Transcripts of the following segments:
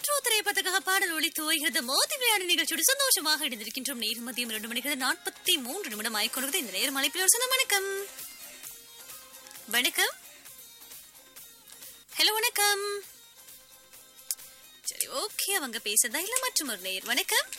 Metro திரைப்படத்துக்காக பாடல் ஒளி துவைகிறது மோதி விளையாடு நிகழ்ச்சியோடு சந்தோஷமாக இணைந்திருக்கின்றோம் நேரம் மதியம் இரண்டு மணிக்கு நாற்பத்தி மூன்று நிமிடம் ஆய்க்கொண்டு இந்த நேரம் அழைப்பில் ஒரு சொந்த வணக்கம் வணக்கம் ஹலோ வணக்கம் சரி ஓகே அவங்க பேசுறதா இல்ல மற்றும் ஒரு நேர் வணக்கம்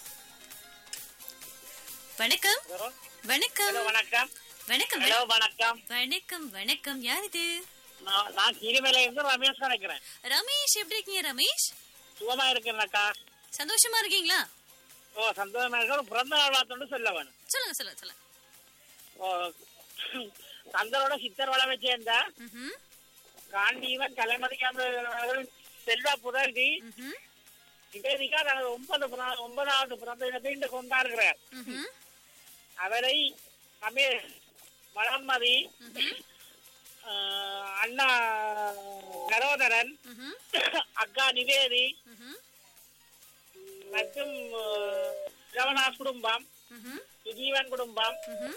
வணக்கம் ஹலோ வணக்கம் வணக்கம் வணக்கம் ஹலோ வணக்கம் வணக்கம் வணக்கம் யார் இது நான் நான் கீரிமலையில இருந்து ரமேஷ் நினைக்கிறேன் ரமேஷ் எப்படி இருக்கீங்க ரமேஷ் சுகமா இருக்கிறேன்க்கா சந்தோஷமா இருக்கீங்களா ஓ சந்தோஷமா இருக்க ஒரு பிறந்த நாள் வாழ்த்துன்னு சொல்ல வேணும் சொல்லுங்க சொல்லுங்க சொல்லுங்க ஓ சந்தரோட சித்தர் வளமை சேர்ந்த ம்ஹும், காண்டீவன் கலைமதிக்காமல் செல்வா புதர்டி ம்ஹும், நிவேதிகா தனது ஒன்பது பிற- ஒன்பதாவது பிறந்த தினத்தை இன்று கொண்டாடுகிறார் ம்ஹும், அவரை தமிழ் வளர்மதி ம்ஹும், ஆஹ், அண்ணா கரோதரன் ம்ஹும், அக்கா நிவேதி ம்ஹும், மற்றும் ஆஹ், ரவணாஸ் குடும்பம் ம்ஹும், விஜீவன் குடும்பம் ம்ஹும்,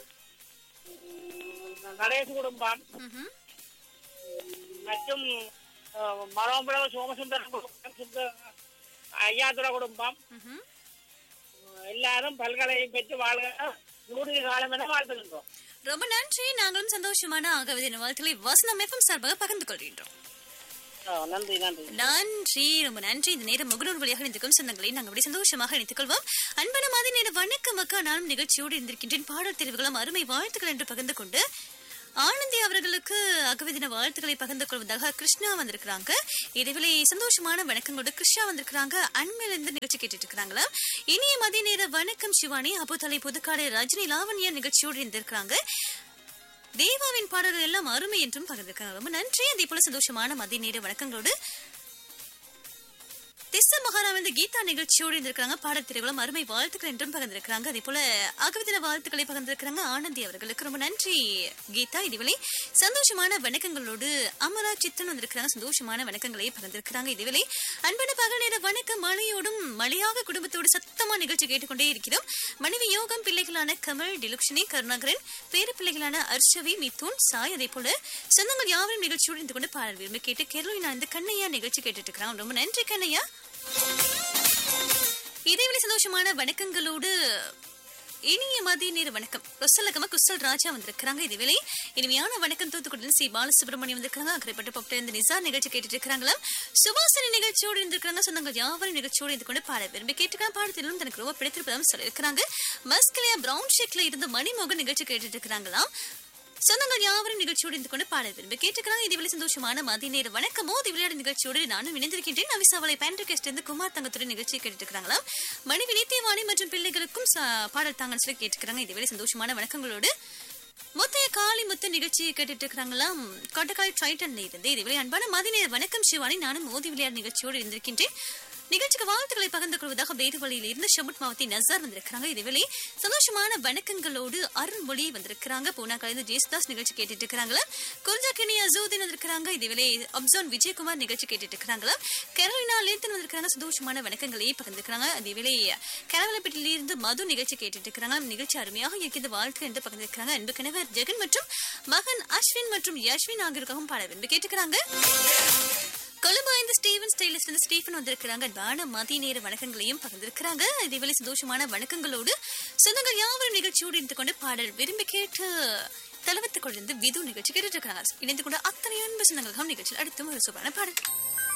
நடேஷ் குடும்பம் ம்ஹும். மற்றும் ஆஹ், மனோபுரம் சோமசுந்தர குடும்பம் சுந்தர ஐயாதுர குடும்பம் ம்ஹும். ஆஹ், எல்லாரும் பல்கலையை பெற்று வாழ்க நூறு காலம் என வாழ்த்துகின்றோம் ரொம்ப நன்றி நாங்களும் சந்தோஷமான ஆகவதின் வாழ்த்துக்களை வசனம் எஃப்எம் சார்பாக பகிர்ந்து கொள்கின்றோம் ஆஹ், நன்றி நன்றி நன்றி ரொம்ப நன்றி இந்த நேரம் முகநூல் வழியாக இணைந்திருக்கும் சொந்தங்களை நாங்கள் அப்படி சந்தோஷமாக இணைத்துக் கொள்வோம் அன்பான மாதிரி நேரம் வணக்கம் அக்கா நானும் நிகழ்ச்சியோடு இருந்திருக்கின்றேன் பாடல் தெரிவுகளும் அருமை வாழ்த்துக்கள் என்று பகிர்ந்து கொண்டு ஆனந்தி அவர்களுக்கு அகவதின வாழ்த்துக்களை பகிர்ந்து கொள்வதாக கிருஷ்ணா வந்திருக்கிறாங்க இதுவிலே சந்தோஷமான வணக்கங்களோடு கிருஷ்ணா வந்திருக்கிறாங்க அண்மையில இருந்து நிகழ்ச்சி கேட்டுட்டு இருக்காங்களா இனிய மதிய நேர வணக்கம் சிவானி அபுதலை புதுக்காடு ரஜினி லாவண்யா நிகழ்ச்சியோடு இருந்திருக்கிறாங்க தேவாவின் பாடல்கள் எல்லாம் அருமை என்றும் பகிர்ந்திருக்காங்க ரொம்ப நன்றி அதே போல சந்தோஷமான மதிய நேர வணக்கங்களோடு திஸ்ஸ மகாராவிலிருந்து கீதா நிகழ்ச்சியோடு இருந்திருக்காங்க பாடல் திரைகளும் அருமை வாழ்த்துக்கள் என்றும் பகிர்ந்திருக்கிறாங்க அதே போல அகவிதின வாழ்த்துக்களை பகிர்ந்திருக்கிறாங்க ஆனந்தி அவர்களுக்கு ரொம்ப நன்றி கீதா இதுவேளை சந்தோஷமான வணக்கங்களோடு அமரா சித்தன் வந்திருக்கிறாங்க சந்தோஷமான வணக்கங்களை பகிர்ந்திருக்கிறாங்க இதுவேளை அன்பான பகல் நேர வணக்கம் மழையோடும் மழையாக குடும்பத்தோடு சத்தமா நிகழ்ச்சி கேட்டுக்கொண்டே இருக்கிறோம் மனைவி யோகம் பிள்ளைகளான கமல் டிலுக்ஷினி கருணாகரன் பேரு பிள்ளைகளான அர்ஷவி மிதுன் சாய் அதே போல சொந்தங்கள் யாவரும் நிகழ்ச்சியோடு இருந்து கொண்டு பாடல் விரும்பி கேட்டு கேரளினா இந்த கண்ணையா நிகழ்ச்சி கேட்டுட்டு இருக்கிறாங்க ரொம்ப நன்றி கண்ணையா இதேவேளை சந்தோஷமான வணக்கங்களோடு இனிய மதிய நேர வணக்கம் கொசலகம குசல் ராஜா வந்திருக்கிறாங்க இதுவேளை இனிமையான வணக்கம் தூத்துக்குடியில் சி பாலசுப்ரமணியம் வந்திருக்காங்க அக்கறைப்பட்டு பட்டு இந்த நிசார் நிகழ்ச்சி கேட்டுட்டு இருக்கிறாங்களாம் சுபாசனி நிகழ்ச்சியோடு இருந்திருக்கிறாங்க சொந்தங்கள் யாவரும் நிகழ்ச்சியோடு இருந்து கொண்டு பாட விரும்பி கேட்டுக்கலாம் பாடத்திலும் தனக்கு ரொம்ப பிடித்திருப்பதாகவும் சொல்லியிருக்கிறாங்க மஸ்கலியா பிரவுன் ஷேக்ல இருந்து மணிமோகன் நிகழ்ச்சி கேட்டுட்டு இருக்கிறாங்களாம் சொந்தங்கள் யாவரும் நிகழ்ச்சியோடு இருந்து கொண்டு பாட விரும்பி கேட்டுக்கிறாங்க இதுவரை சந்தோஷமான மதிய நேர வணக்கமோ விளையாடு நிகழ்ச்சியோடு நானும் இணைந்திருக்கின்றேன் நவிசாவளை பேண்ட்ரிகஸ்ட் இருந்து குமார் தங்கத்துறை நிகழ்ச்சி கேட்டுட்டு இருக்கிறாங்களாம் மனைவி நித்தியவாணி மற்றும் பிள்ளைகளுக்கும் ச- பாடல் தாங்கன்னு சொல்லி கேட்டுக்கிறாங்க இதுவரை சந்தோஷமான வணக்கங்களோடு முத்தைய காளி முத்து நிகழ்ச்சி கேட்டுட்டு இருக்கிறாங்களாம் கொட்டக்காய் ட்ரைட்டன்ல இருந்து இதுவரை அன்பான மதிய நேர வணக்கம் சிவானி நானும் மோதி விளையாடு நிகழ்ச்சியோடு இருந்திருக்கின்றேன் நிகழ்ச்சிக்கு வாழ்த்துக்களை பகிர்ந்து கொள்வதாக வேறுவழியில் இருந்து ஷமுட் மாவத்தி நசார் வந்திருக்கிறாங்க இதுவேளை சந்தோஷமான வணக்கங்களோடு அருள்மொழி வந்திருக்கிறாங்க பூனா கலந்து ஜேசுதாஸ் நிகழ்ச்சி கேட்டுட்டு இருக்கிறாங்களா குறிஞ்சா கிணி அசூதின் வந்திருக்கிறாங்க இதுவேளை அப்சோன் விஜயகுமார் நிகழ்ச்சி கேட்டுட்டு இருக்கிறாங்களா கரோலினா லேத்தன் வந்திருக்கிறாங்க சந்தோஷமான வணக்கங்களை பகிர்ந்துக்கிறாங்க அதேவேளை கரவலப்பட்டியில இருந்து மது நிகழ்ச்சி கேட்டுட்டு இருக்கிறாங்க நிகழ்ச்சி அருமையாக இருக்கிறது வாழ்த்து என்று பகிர்ந்திருக்கிறாங்க அன்பு கணவர் ஜெகன் மற்றும் மகன் அஸ்வின் மற்றும் யஸ்வின் ஆகியோருக்காகவும் பாட விரும்பி கேட்டுக்கிறாங்க கொழும்பு ஐந்து ஸ்டீவன் ஸ்டைலிஸ்ட் இருந்து ஸ்டீஃபன் வந்திருக்கிறாங்க அன்பான மதிய நேர வணக்கங்களையும் பகிர்ந்திருக்கிறாங்க இதேவேளை சந்தோஷமான வணக்கங்களோடு சொந்தங்கள் யாவரும் நிகழ்ச்சியோடு இருந்து கொண்டு பாடல் விரும்பி கேட்டு தளவத்துக் கொண்டு விது நிகழ்ச்சி கேட்டுட்டு இருக்காங்க இணைந்து கொண்டு அத்தனை அன்பு சொந்தங்களுக்கும் நிகழ்ச்சியில் அடுத்தும் ஒரு சூப்பரான பாடல்